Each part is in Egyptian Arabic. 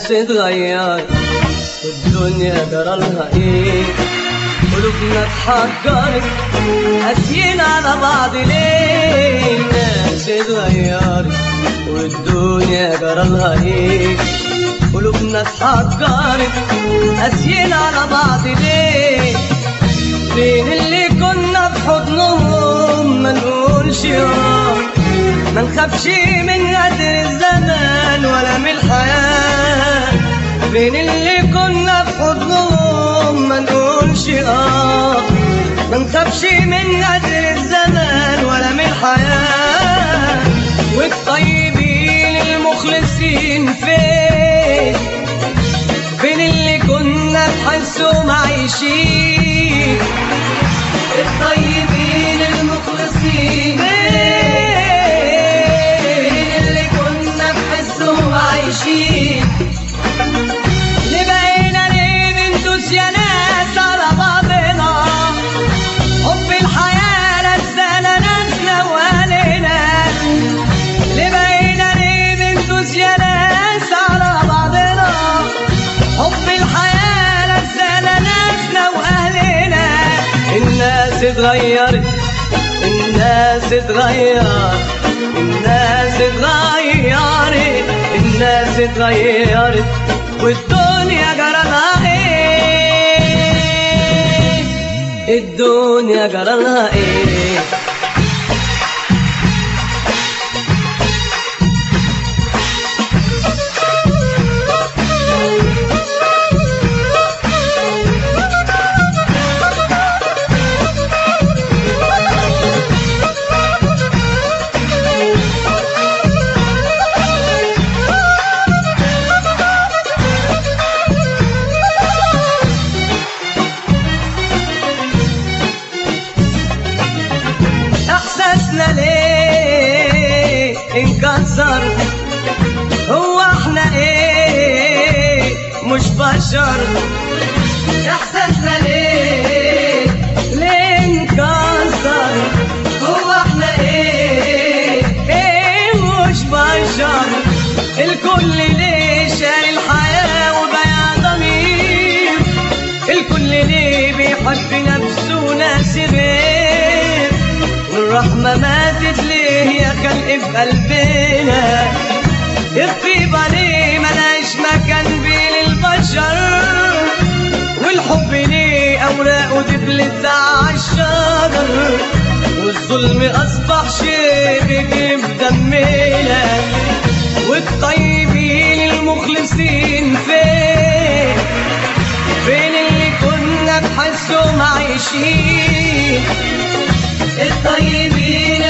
الناس اتغير والدنيا جرالها ايه قلوبنا اتحجرت قاسيين على بعض ليه الناس اتغيرت والدنيا جرالها ايه قلوبنا اتحجرت قاسيين على بعض ليه فين اللي كنا في حضنهم ما نقولش اه ما نخافش من غدر الزمان ولا من الحياة فين اللي كنا في حضنهم ما نقولش اه ما نخافش من غدر الزمان ولا من الحياة والطيبين المخلصين فين فين اللي كنا نحسهم عايشين الطيبين المخلصين فين اللي كنا نحسهم عايشين اللي بقينا ليه بندوس يا ناس على بعضنا حب الحياة نسانا ناسنا وأهلنا اللي بقينا ليه بندوس يا ناس على بعضنا حب الحياة نسانا ناسنا وأهلنا الناس اتغيرت الناس اتغيرت الناس اتغيرت الناس اتغيرت والدنيا جرالها ايه الدنيا جرالها ايه احساسنا ليه انكسر هو احنا ايه مش بشر احساسنا ليه ليه انكسر هو احنا ايه ايه مش بشر الكل ليه شال الحياة وبيع ضمير الكل ليه بيحب نفسه ناس غير والرحمة ماتت ليه يا خلق في قلبنا الطيبة ليه ملاش مكان بين البشر والحب ليه أوراقه دبلت على الشجر والظلم أصبح شيء بيجري في دمنا والطيبين المخلصين فين فين اللي كنا بحسهم عايشين الطيبين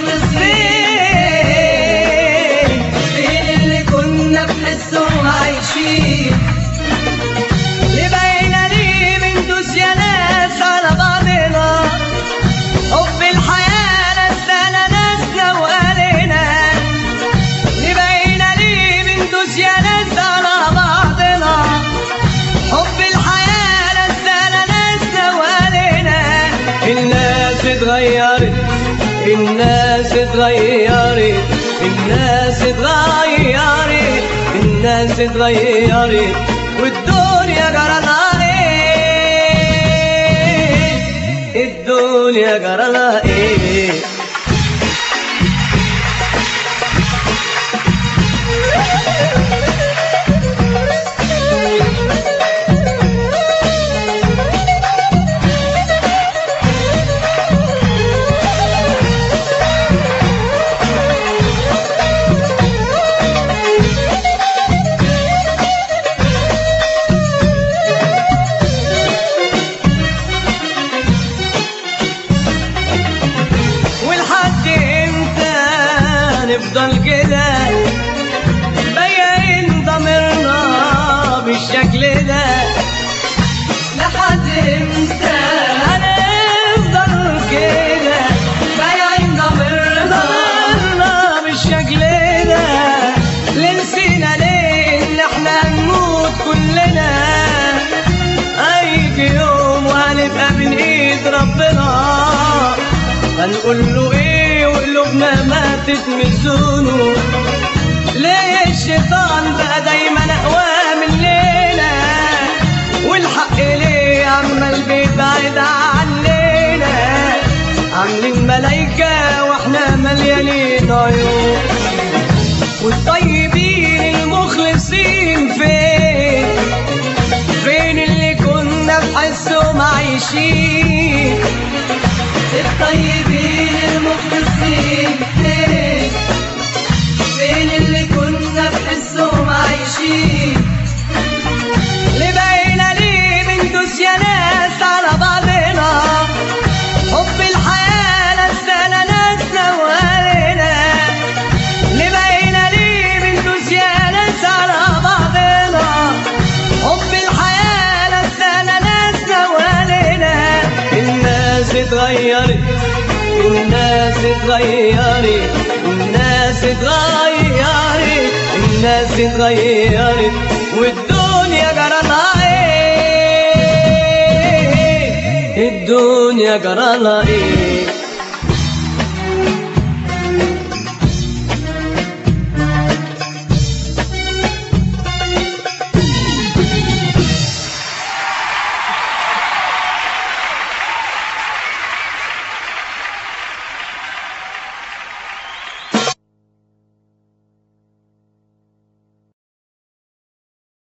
المخلصين فين اللي كنا بحسهم عايشين اللي بقينا ليه بندوس يا ناس على بعضنا حب الحياة نسانا ناسنا وأهلنا اللي بقينا ليه بندوس يا ناس على بعضنا حب الحياة نسانا ناسنا وأهلنا الناس اتغيرت الناس اتغيرت الناس اتغيرت الناس اتغيرت والدنيا جرالها ايه الدنيا جرالها ايه ولحد امتى نفضل كده باين ضميرنا بالشكل ده لحد امتى هنفضل كده باين ضميرنا بالشكل ده ليه نسينا ليه ان احنا هنموت كلنا هيجي يوم وهنبقى بين ايد ربنا هنقول له ايه وقلوبنا ماتت من الذنوب ليه الشيطان بقى دايما اقوى عيوب والطيبين المخلصين فين فين اللي كنا بحسهم عايشين الطيبين المخلصين فين فين اللي كنا بحسهم عايشين اللي بقينا ليه بندوس يا ناس على بعضنا حب الحياة نسانا ناسنا وقالنا اللي بقينا ليه بندوس يا ناس على بعضنا حب الحياة نسانا ناسنا وقالنا الناس اتغيرت الناس اتغيرت الناس اتغيرت الناس اتغيرت والدنيا جرالها ايه الدنيا جرالها ايه